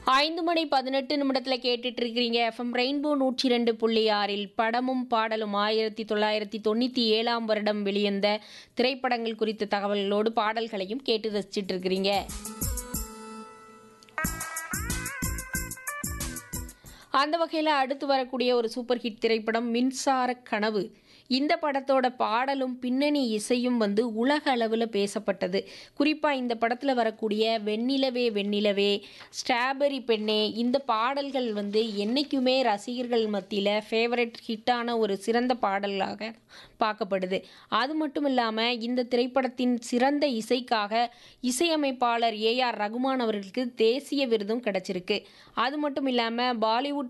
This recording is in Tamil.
ஐந்து மணி பதினெட்டு நிமிடத்தில் கேட்டுட்டு இருக்கிறீங்க எஃப்எம் ரெயின்போ நூற்றி ரெண்டு புள்ளி ஆறில் படமும் பாடலும் ஆயிரத்தி தொள்ளாயிரத்தி தொண்ணூற்றி ஏழாம் வருடம் வெளிவந்த திரைப்படங்கள் குறித்த தகவல்களோடு பாடல்களையும் கேட்டு ரசிச்சிட்டு இருக்கிறீங்க அந்த வகையில் அடுத்து வரக்கூடிய ஒரு சூப்பர் ஹிட் திரைப்படம் மின்சார கனவு இந்த படத்தோட பாடலும் பின்னணி இசையும் வந்து உலக அளவில் பேசப்பட்டது குறிப்பாக இந்த படத்தில் வரக்கூடிய வெண்ணிலவே வெண்ணிலவே ஸ்ட்ராபெரி பெண்ணே இந்த பாடல்கள் வந்து என்றைக்குமே ரசிகர்கள் மத்தியில் ஃபேவரட் ஹிட்டான ஒரு சிறந்த பாடலாக பார்க்கப்படுது அது மட்டும் இல்லாமல் இந்த திரைப்படத்தின் சிறந்த இசைக்காக இசையமைப்பாளர் ஏ ஆர் ரகுமான் அவர்களுக்கு தேசிய விருதும் கிடைச்சிருக்கு அது மட்டும் இல்லாமல் பாலிவுட்